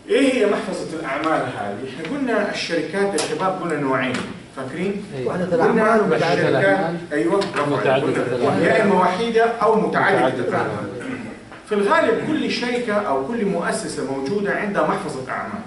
ايه هي محفظة الأعمال هذه؟ احنا قلنا الشركات يا شباب قلنا نوعين فاكرين؟ وحدة قلنا الأعمال ومتعددة الشركات الأعمال. ايوه ومتعددة قلنا الأعمال. يا اما وحيدة أو متعددة متعددة الأعمال في الغالب كل شركة أو كل مؤسسة موجودة عندها محفظة أعمال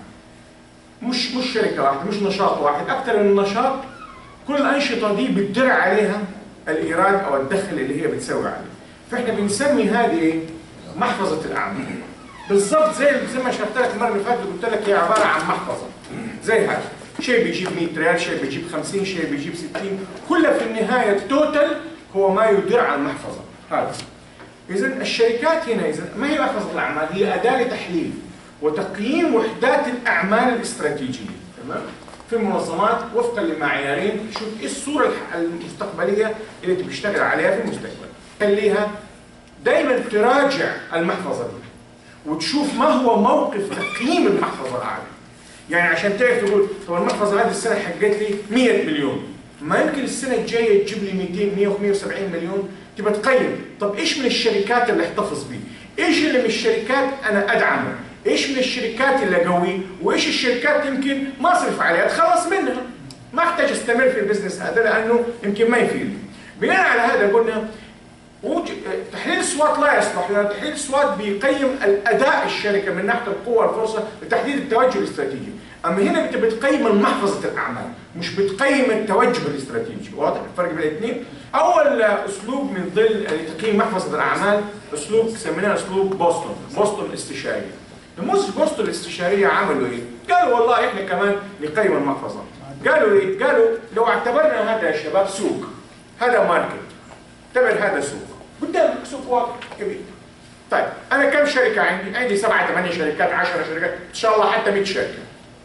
مش مش شركة واحدة مش نشاط واحد أكثر من نشاط كل الأنشطة دي بتدر عليها الإيراد أو الدخل اللي هي بتسوي عليه فإحنا بنسمي هذه إيه؟ محفظة الأعمال بالضبط زي زي ما شرحت لك المرة اللي فاتت قلت لك هي عبارة عن محفظة زي هذا شيء بيجيب 100 ريال شيء بيجيب 50 شيء بيجيب 60 كلها في النهاية التوتال هو ما يدر على المحفظة هذا إذا الشركات هنا إذا ما هي محفظة الأعمال هي أداة لتحليل وتقييم وحدات الأعمال الاستراتيجية تمام في المنظمات وفقا لمعيارين شوف ايه الصورة الح- المستقبلية اللي انت بتشتغل عليها في المستقبل خليها دايما تراجع المحفظة دي وتشوف ما هو موقف تقييم المحفظة الأعلى يعني عشان تعرف تقول طب المحفظة هذه السنة حقت لي 100 مليون ما يمكن السنة الجاية تجيب لي 200 100 170 مليون تبقى تقيم طب ايش من الشركات اللي احتفظ بيه؟ ايش اللي من الشركات انا ادعمه؟ ايش من الشركات اللي اقويه؟ وايش الشركات يمكن ما اصرف عليها اتخلص منها؟ ما احتاج استمر في البزنس هذا لانه يمكن ما يفيدني. بناء على هذا قلنا وج- تحليل السوات لا يصلح لان تحليل السوات بيقيم الاداء الشركه من ناحيه القوه والفرصه لتحديد التوجه الاستراتيجي، اما هنا انت بتقيم محفظه الاعمال مش بتقيم التوجه الاستراتيجي، واضح الفرق بين الاثنين؟ اول اسلوب من ضمن تقييم محفظه الاعمال اسلوب سميناه اسلوب بوسطن، بوسطن استشاري. نموذج بوسطن الاستشاريه عملوا ايه؟ قالوا والله احنا كمان نقيم المحفظه. قالوا ايه؟ قالوا لو اعتبرنا هذا يا شباب سوق هذا ماركت اعتبر هذا سوق قدامك سوق واضح كبير طيب انا كم شركه عندي؟ عندي سبعه ثمانيه شركات 10 شركات ان شاء الله حتى 100 شركه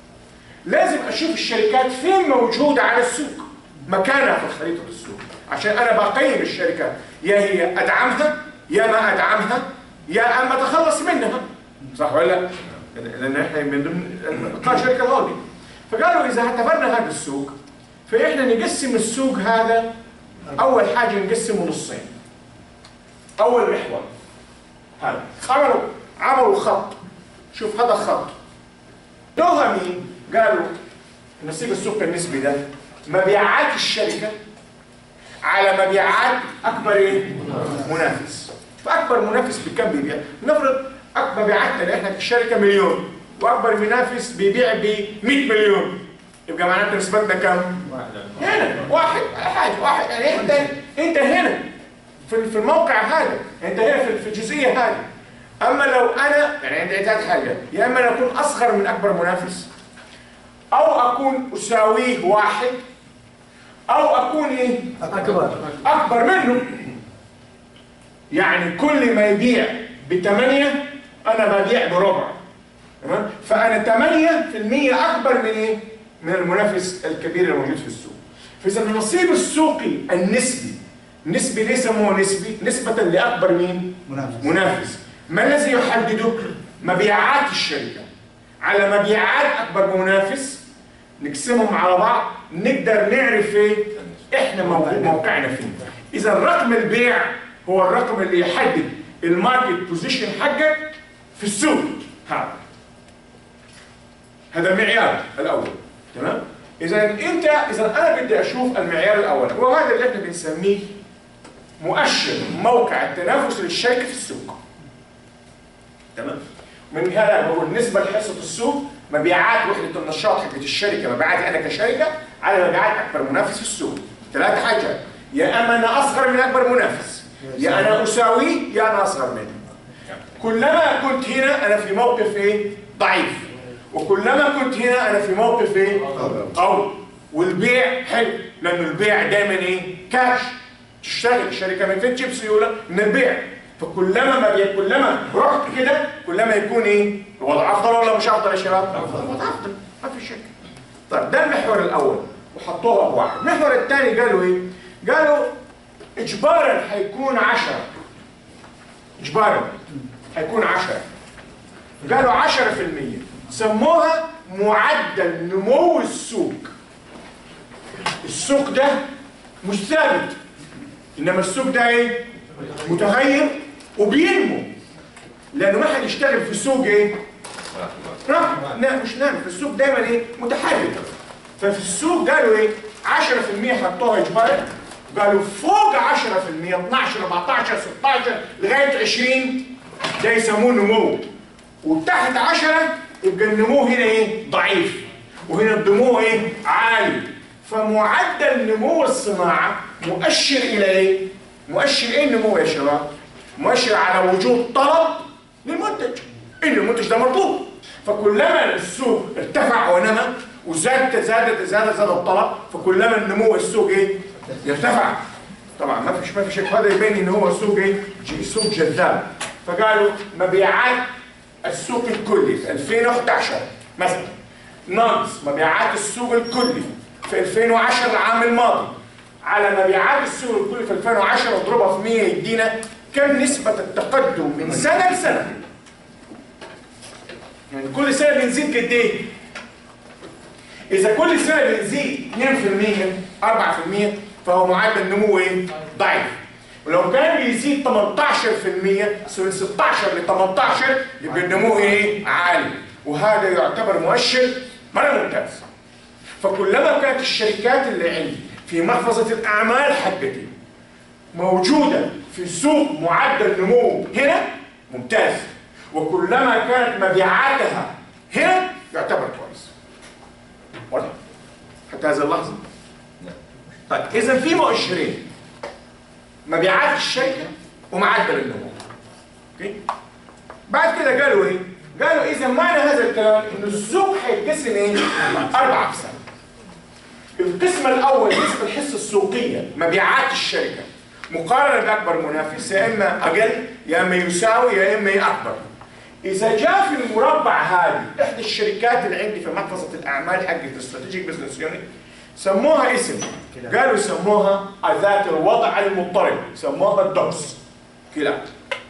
لازم اشوف الشركات فين موجوده على السوق مكانها في خريطه السوق عشان انا بقيم الشركات يا هي ادعمها يا ما ادعمها يا اما اتخلص منها صح ولا لا؟ لان احنا من ضمن اطلاع شركه هولدنج فقالوا اذا اعتبرنا هذا السوق فاحنا نقسم السوق هذا اول حاجه نقسمه نصين اول محور هذا عملوا عملوا خط شوف هذا خط لوها مين قالوا نصيب السوق النسبي ده مبيعات الشركه على مبيعات اكبر ايه منافس فاكبر منافس بكم بيبيع نفرض اكبر مبيعاتنا اللي احنا كشركه مليون واكبر منافس بيبيع ب 100 مليون يبقى معناته نسبتنا كم؟ هنا واحد حاجه واحد يعني انت انت هنا في في الموقع هذا انت هنا في في الجزئيه هذه اما لو انا يعني عندي ثلاث حاجات يا اما انا اكون اصغر من اكبر منافس او اكون اساويه واحد او اكون ايه أكبر اكبر منه يعني كل ما يبيع بثمانية انا ببيع بربع تمام فانا 8% اكبر من ايه من المنافس الكبير الموجود في السوق فاذا النصيب السوقي النسبي نسبي ليه سموه نسبي نسبة لاكبر مين منافس منافس ما الذي يحدده مبيعات الشركة على مبيعات أكبر منافس نقسمهم على بعض نقدر نعرف ايه احنا موقع- موقعنا فين اذا رقم البيع هو الرقم اللي يحدد الماركت بوزيشن حقك في السوق هذا هذا المعيار الاول تمام اذا انت اذا انا بدي اشوف المعيار الاول وهذا اللي احنا بنسميه مؤشر موقع التنافس للشركه في السوق تمام من هذا بقول نسبة لحصة السوق مبيعات وحدة النشاط حقت الشركة مبيعاتي أنا كشركة على مبيعات أكبر منافس في السوق ثلاث حاجات يا أما أنا أصغر من أكبر منافس يا أنا أساويه يا أنا أصغر منه كلما كنت هنا أنا في موقف إيه ضعيف وكلما كنت هنا أنا في موقف إيه قوي والبيع حلو لأنه البيع دايما إيه كاش تشتغل الشركة من فين تجيب سيولة من البيع فكلما ما بي... كلما رحت كده كلما يكون ايه الوضع افضل ولا مش افضل يا شباب الوضع افضل ما في شك طيب ده المحور الاول وحطوها بواحد المحور الثاني قالوا ايه قالوا اجبارا هيكون 10 اجبارا هيكون 10 قالوا 10% سموها معدل نمو السوق السوق ده مش ثابت انما السوق ده ايه متغير وبينمو لانه ما حد يشتغل في سوق ايه راح لا مش نام في السوق دايما ايه متحرك ففي السوق قالوا ايه 10% حطوها اجباري قالوا فوق 10% 12 14 16 لغايه 20 ده يسموه نمو وتحت 10 يبقى النمو هنا ايه ضعيف وهنا النمو ايه عالي فمعدل نمو الصناعه مؤشر الى ايه مؤشر ايه النمو يا شباب مؤشر على وجود طلب للمنتج ان المنتج ده مطلوب فكلما السوق ارتفع ونمى وزادت زادت زادت زاد الطلب فكلما النمو السوق ايه يرتفع طبعا ما فيش ما فيش هذا يبين ان هو سوق ايه ج- سوق جذاب فقالوا مبيعات السوق الكلي في 2011 مثلا ناقص مبيعات السوق الكلي في 2010 العام الماضي على مبيعات السوق الكلي في 2010 اضربها في 100 يدينا كم نسبة التقدم من سنة لسنة يعني كل سنة بنزيد قد ايه؟ إذا كل سنة بنزيد 2% 4% فهو معدل نمو ايه؟ ضعيف. ولو كان بيزيد 18% من 16 ل 18 يبقى النمو ايه؟ عالي. وهذا يعتبر مؤشر مرة ممتاز. فكلما كانت الشركات اللي عندي في محفظة الأعمال حقتي موجودة في سوق معدل نمو هنا ممتاز وكلما كانت مبيعاتها هنا يعتبر كويس واضح حتى هذه اللحظة طيب إذا في مؤشرين مبيعات الشركة ومعدل النمو اوكي بعد كده قالوا ايه؟ قالوا إذا معنى هذا الكلام إن السوق هيتقسم ايه؟ أربع أقسام القسم الأول نسبة الحصة السوقية مبيعات الشركة مقارنة بأكبر منافس يا إما أقل يا إما يساوي يا إما أكبر إذا جاء في المربع هذه إحدى الشركات اللي عندي في محفظة الأعمال حقت استراتيجيك بزنس يونت سموها اسم قالوا سموها ذات الوضع المضطرب سموها الدوس كلاب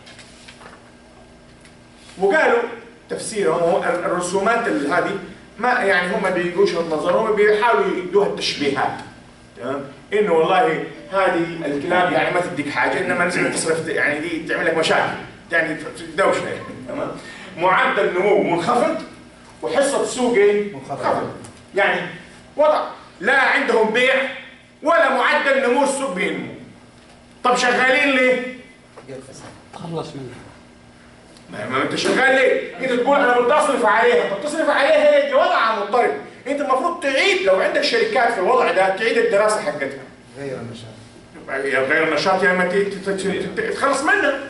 وقالوا تفسيرهم الرسومات اللي هذه ما يعني هم بيجوش نظرهم بيحاولوا يدوها التشبيهات تمام انه والله هذه الكلاب يعني ما تديك حاجه انما لازم تصرف يعني دي تعمل لك مشاكل يعني دوشه يعني تمام معدل نمو منخفض وحصه سوق ايه؟ منخفض يعني وضع لا عندهم بيع ولا معدل نمو السوق بينمو طب شغالين ليه؟ تخلص منه ما ما انت شغال ليه؟ انت تقول انا بدي اصرف عليها، طب تصرف عليها هي دي وضعها مضطرب، انت المفروض تعيد لو عندك شركات في الوضع ده تعيد الدراسه حقتها. غير النشاط يا غير نشاط يا اما ت- ت- ت- ت- تخلص منها.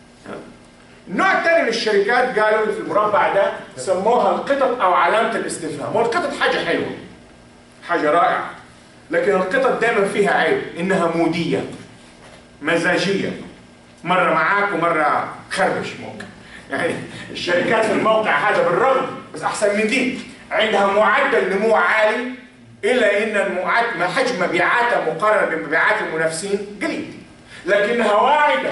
النوع الثاني من الشركات قالوا اللي في المربع ده سموها القطط او علامه الاستفهام، والقطط حاجه حلوه. حاجه رائعه. لكن القطط دائما فيها عيب انها موديه. مزاجيه. مره معاك ومره خربش ممكن. يعني الشركات في الموقع هذا بالرغم بس احسن من دي عندها معدل نمو عالي الا ان المعد- ما حجم مبيعاتها مقارنه بمبيعات المنافسين قليل لكنها واعده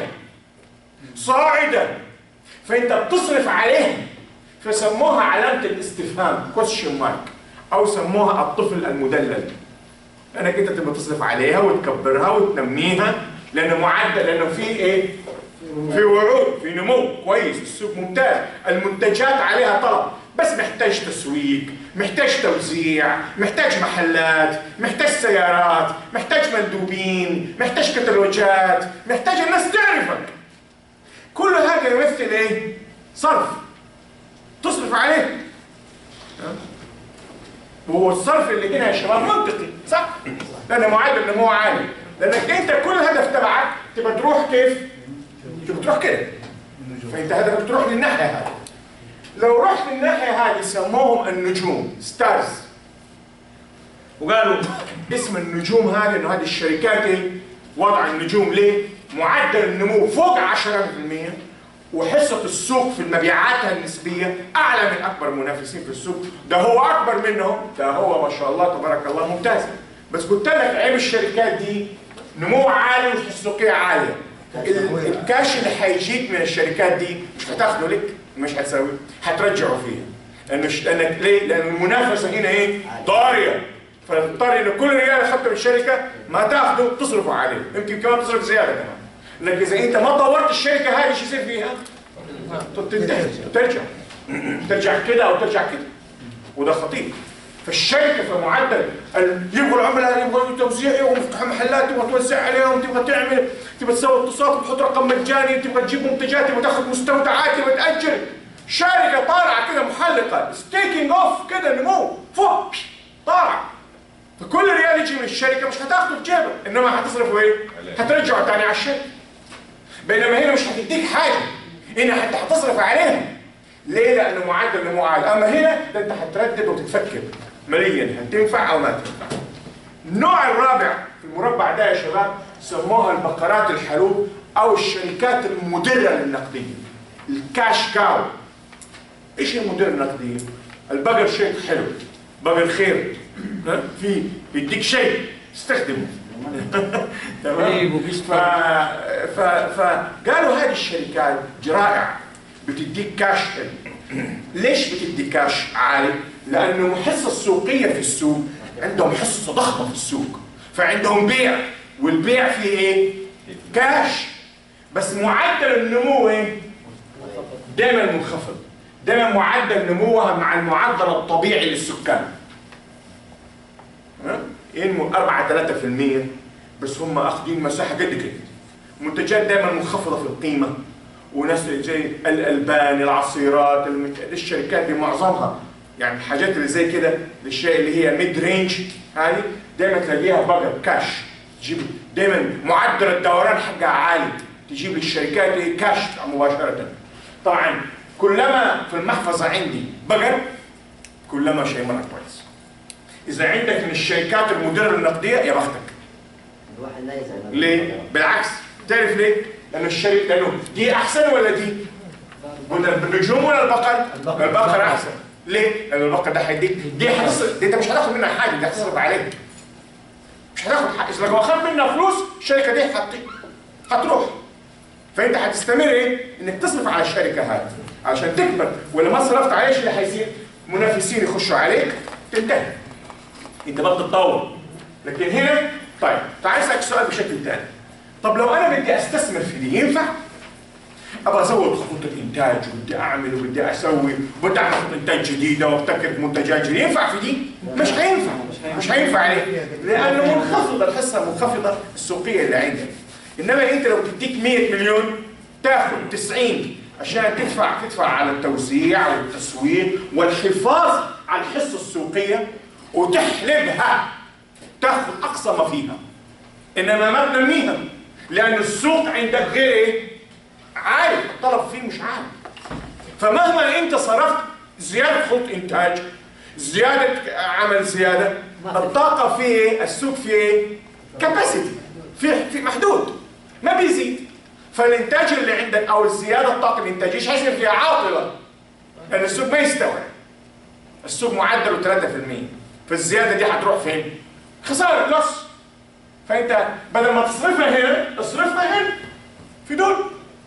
صاعده فانت بتصرف عليها فسموها علامه الاستفهام كويشن مارك او سموها الطفل المدلل لانك انت تبغى تصرف عليها وتكبرها وتنميها لانه معدل لانه في ايه؟ في وعود في نمو كويس السوق ممتاز المنتجات عليها طلب بس محتاج تسويق محتاج توزيع محتاج محلات محتاج سيارات محتاج مندوبين محتاج كتالوجات محتاج الناس تعرفك كل هذا يمثل ايه صرف تصرف عليه ها؟ وهو الصرف اللي هنا يا شباب منطقي صح لان معدل النمو عالي لانك انت كل الهدف تبعك تبقى تروح كيف تبقى تروح كده فانت هدفك تروح للناحيه هذه لو رحت للناحيه هذه سموهم النجوم ستارز وقالوا اسم النجوم هذه انه هذه الشركات ايه وضع النجوم ليه معدل النمو فوق 10% وحصة السوق في مبيعاتها النسبية أعلى من أكبر منافسين في السوق ده هو أكبر منهم ده هو ما شاء الله تبارك الله ممتاز بس قلت لك عيب الشركات دي نمو عالي وحصة سوقية عالية ال- الكاش اللي هيجيك من الشركات دي مش هتاخده لك مش هتسوي هترجعه فيها لانه ش... لانك ليه؟ لان المنافسه هنا ايه؟ ضاريه فتضطر ان كل ريال اخذته من الشركه ما تاخده تصرفه عليه يمكن كمان تصرف زياده كمان لكن اذا انت ما طورت الشركه هذه شو يصير فيها؟ تنتهي ترجع ترجع كده او ترجع كده وده خطير فالشركه في معدل ال- يبغوا العملاء يبغوا توزيع يبغوا يفتح محلات تبغى توزع عليهم تبغى تعمل تبغى تسوي اتصالات تحط رقم مجاني تبغى تجيب منتجات تبغى تاخذ مستودعات تبغى تاجر شركه طالعه كده محلقه ستيكينج اوف كده نمو فوق طالعه فكل ريال يجي من الشركه مش هتاخده في جيبك انما هتصرفه ايه؟ هترجعه تاني على الشركه بينما هنا مش هتديك حاجه هنا حتى هتصرف عليها ليه؟ لانه معدل النمو عالي اما هنا ده انت هتردد وتتفكر ماليا هتنفع او ما تنفع النوع الرابع في المربع ده يا شباب سموها البقرات الحلوب او الشركات المدره للنقديه الكاش كاو ايش المدير النقديه؟ البقر شيء حلو بقر خير ها؟ في بيديك شيء استخدمه تمام طيب، ف... وبيشفى. ف... فقالوا هذه الشركات رائعه بتديك كاش حلو ليش بتدي كاش عالي؟ لانه الحصه السوقيه في السوق عندهم حصه ضخمه في السوق فعندهم بيع والبيع فيه ايه؟ كاش بس معدل النمو ايه؟ دائما منخفض دائما معدل نموها مع المعدل الطبيعي للسكان ها؟ ينمو 4 3% بس هم اخذين مساحه قد كده منتجات دائما منخفضه في القيمه وناس زي الالبان العصيرات المت... الشركات بمعظمها يعني الحاجات اللي زي كده الاشياء اللي هي ميد رينج هذه دائما تلاقيها بقى كاش تجيب دائما معدل الدوران حقها عالي تجيب للشركات إيه؟ كاش مباشره طبعا كلما في المحفظه عندي بقر كلما شيء مره كويس اذا عندك من الشركات المديره النقديه يا بختك الواحد لا يزعل ليه؟ بالعكس تعرف ليه؟ لانه الشركه لانه دي احسن ولا دي؟ ولا النجوم ولا البقر؟ البقر. البقر احسن ليه؟ لان البقر ده هيديك دي هتصرف دي انت مش هتاخد منها حاجه دي هتصرف عليك مش هتاخد حاجه اذا لو اخذت منها فلوس الشركه دي هت... هتروح فانت هتستمر ايه؟ انك تصرف على الشركه هذه عشان تكبر ولا ما صرفت عليه ايش اللي هيصير؟ منافسين يخشوا عليك تنتهي انت ما بتتطور لكن هنا طيب تعال اسالك سؤال بشكل ثاني طب لو انا بدي استثمر في دي ينفع؟ ابغى ازود خطوط الانتاج وبدي اعمل وبدي اسوي وبدي اعمل خطوط انتاج جديده وابتكر منتجات جديده ينفع في دي؟ مش هينفع مش هينفع ليه؟ لانه منخفضه الحصه المنخفضه السوقيه اللي عندك انما انت لو تديك 100 مليون تاخذ 90 عشان تدفع تدفع على التوزيع والتسويق والحفاظ على الحصه السوقيه وتحلبها تاخذ اقصى ما فيها انما ما تنميها لان السوق عندك غير ايه؟ عالي الطلب فيه مش عالي فمهما انت صرفت زياده خط انتاج زياده عمل زياده الطاقه فيه ايه؟ السوق فيه ايه؟ كاباسيتي في في محدود ما بيزيد فالانتاج اللي عندك او الزياده الطاقه الانتاجيه ايش حيصير فيها عاطله لان السوق ما يستوعب السوق معدله 3% فالزياده دي هتروح فين؟ خساره لص فانت بدل ما تصرفها هنا اصرفها هنا في دول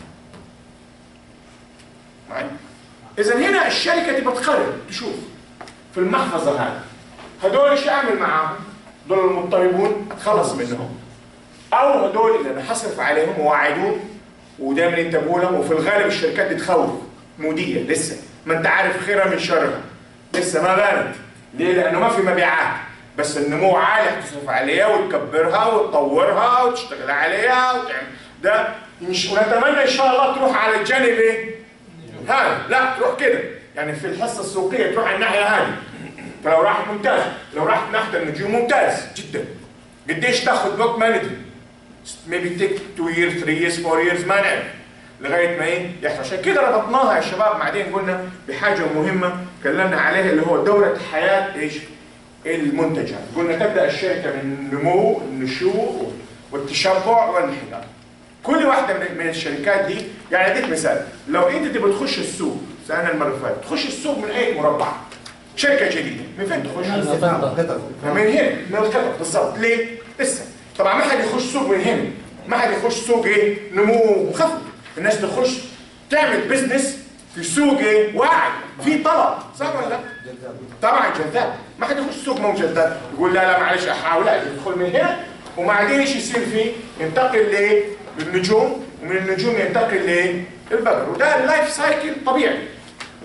معي اذا هنا الشركه تبقى تقرر تشوف في المحفظه هذه هدول ايش اعمل معاهم؟ دول المضطربون اتخلص منهم او هدول اللي انا حصرف عليهم وواعدون ودايما ينتبهوا لهم وفي الغالب الشركات بتخوف موديه لسه ما انت عارف خيرها من شرها لسه ما بانت ليه؟ لانه ما في مبيعات بس النمو عالي هتصرف عليها وتكبرها وتطورها وتشتغل عليها وتعمل ده إنش- ونتمنى ان شاء الله تروح على الجانب ايه؟ هذا لا تروح كده يعني في الحصه السوقيه تروح على الناحيه هذه فلو راحت ممتاز لو راحت ناحيه النجوم ممتاز جدا قديش تاخذ وقت ما ندري maybe take 2 years 3 years 4 years ما نعرف لغايه ما ايه يحصل عشان كده ربطناها يا شباب بعدين قلنا بحاجه مهمه تكلمنا عليها اللي هو دوره حياه ايش؟ المنتجات قلنا تبدا الشركه من نمو النشوء والتشبع والانحدار كل واحده من من الشركات دي يعني اديك مثال لو انت تبغى تخش السوق سالنا المره اللي فاتت تخش السوق من اي مربع شركه جديده من فين تخش؟ من هنا من القطر بالضبط ليه؟ لسه طبعا ما حد يخش سوق من هنا ما حد يخش سوق ايه؟ نمو منخفض الناس تخش تعمل بزنس في سوق ايه؟ واعي في طلب صح ولا لا؟ طبعا جذاب ما حد يخش سوق مو جذاب يقول لا لا معلش احاول لا يدخل من هنا وبعدين ايش يصير فيه؟ ينتقل لايه؟ للنجوم ومن النجوم ينتقل لايه؟ البقر وده اللايف سايكل طبيعي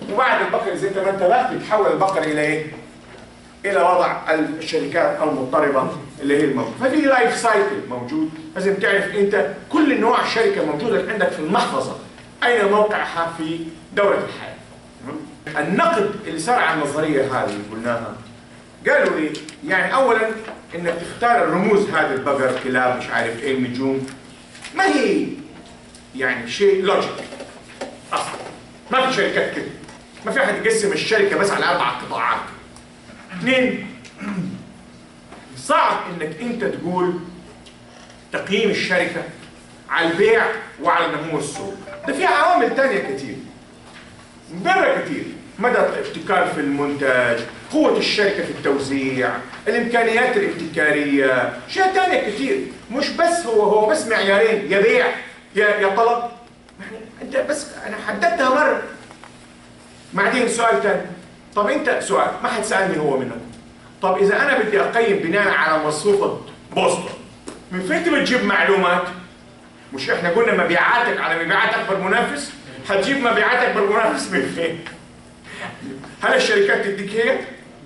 وبعد البقر زي ما انتبهت بيتحول البقر الى ايه؟ الى وضع الشركات المضطربه اللي هي الموجوده ففي لايف سايكل موجود لازم تعرف انت كل نوع شركه موجوده عندك في المحفظه اين موقعها في دوره الحياه النقد اللي صار على النظريه هذه اللي قلناها قالوا لي يعني اولا انك تختار الرموز هذه البقر كلاب مش عارف ايه النجوم ما هي يعني شيء لوجيك اصلا ما في شركات كده ما في احد يقسم الشركه بس على اربع قطاعات اثنين صعب انك انت تقول تقييم الشركه على البيع وعلى نمو السوق ده في عوامل تانية كتير برا كتير مدى الابتكار في المنتج قوة الشركة في التوزيع الإمكانيات الابتكارية أشياء تانية كتير مش بس هو هو بس معيارين يا بيع يا يا طلب يعني أنت بس أنا حددتها مرة بعدين سؤال تاني طب أنت سؤال ما حد سألني هو منهم طب إذا أنا بدي أقيم بناء على مصفوفة بوسطن من فين تبي تجيب معلومات؟ مش احنا قلنا مبيعاتك على مبيعات اكبر منافس هتجيب مبيعات اكبر منافس من فين هل الشركات تديك هيك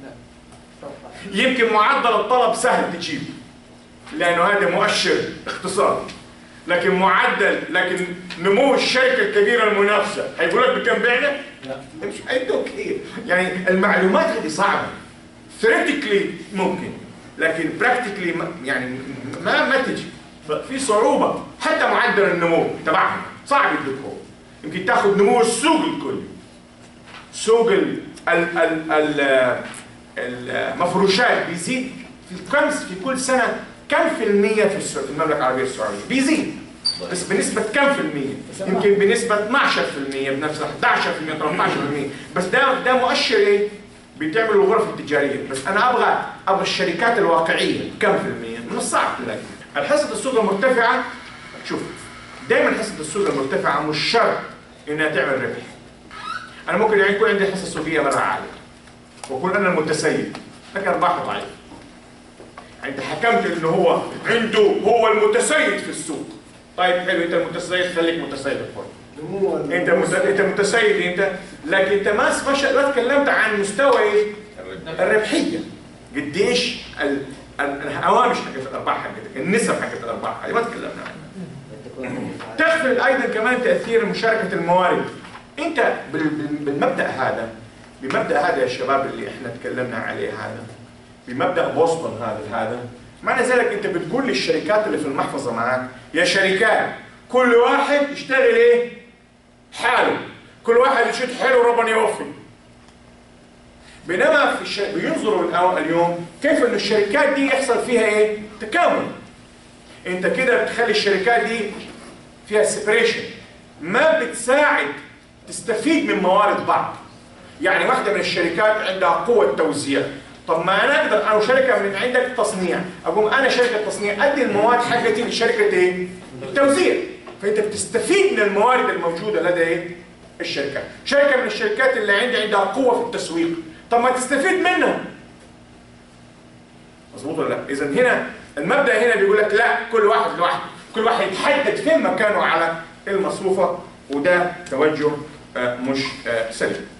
يمكن معدل الطلب سهل تجيب لانه هذا مؤشر اقتصادي لكن معدل لكن نمو الشركه الكبيره المنافسه هيقول لك بكم بعنا؟ لا مش هيدوك هي يعني المعلومات هذه صعبه ثيوريتيكلي ممكن لكن براكتيكلي يعني ما ما تجي ففي صعوبه حتى معدل النمو تبعهم صعب يدوك هو يمكن تاخذ نمو السوق الكلي سوق ال ال ال ال المفروشات بيزيد في كم في كل سنه كم في المية في السعودية في المملكة العربية السعودية بيزيد بس بنسبة كم في المية؟ يمكن بنسبة 12% بنفس 11% 13% بس ده ده مؤشر ايه؟ بتعملوا الغرف التجارية بس أنا أبغى أبغى الشركات الواقعية كم في المية؟ من الصعب تلاقي الحصة السوق المرتفعة شوف دائما حصة السوق المرتفعة مش شرط إنها تعمل ربح أنا ممكن يعني يكون عندي حصة سوقية مرة عالية وأكون أنا المتسيد لكن أرباحي ضعيفة انت حكمت ان هو عنده هو المتسيد في السوق طيب حلو انت المتسيد خليك متسيد الحر نمو انت مت... انت متسيد انت لكن انت ما مش ما تكلمت عن مستوى ايه؟ الربحيه قديش ال... ال- الهوامش حقت الارباح حقتك النسب حقت الارباح هذه ما تكلمنا عنها تغفل ايضا كمان تاثير مشاركه الموارد انت بال- بال- بالمبدا هذا بمبدا هذا يا شباب اللي احنا تكلمنا عليه هذا بمبدا بوسطن هذا هذا معنى ذلك انت بتقول للشركات اللي في المحفظه معاك يا شركات كل واحد يشتغل ايه؟ حاله كل واحد يشد حاله وربنا يوفق بينما في الش... بينظروا الأو- اليوم كيف ان الشركات دي يحصل فيها ايه؟ تكامل انت كده بتخلي الشركات دي فيها سيبريشن ما بتساعد تستفيد من موارد بعض يعني واحده من الشركات عندها قوه توزيع طب ما انا اقدر انا وشركه من عندك تصنيع اقوم انا شركه تصنيع ادي المواد حقتي لشركه ايه؟ التوزيع فانت بتستفيد من الموارد الموجوده لدى ايه؟ الشركات شركه من الشركات اللي عندي عندها قوه في التسويق طب ما تستفيد منها مظبوط ولا لا؟ اذا هنا المبدا هنا بيقول لك لا كل واحد لوحده كل واحد يتحدد فين مكانه على المصفوفه وده توجه آه، مش آه، سليم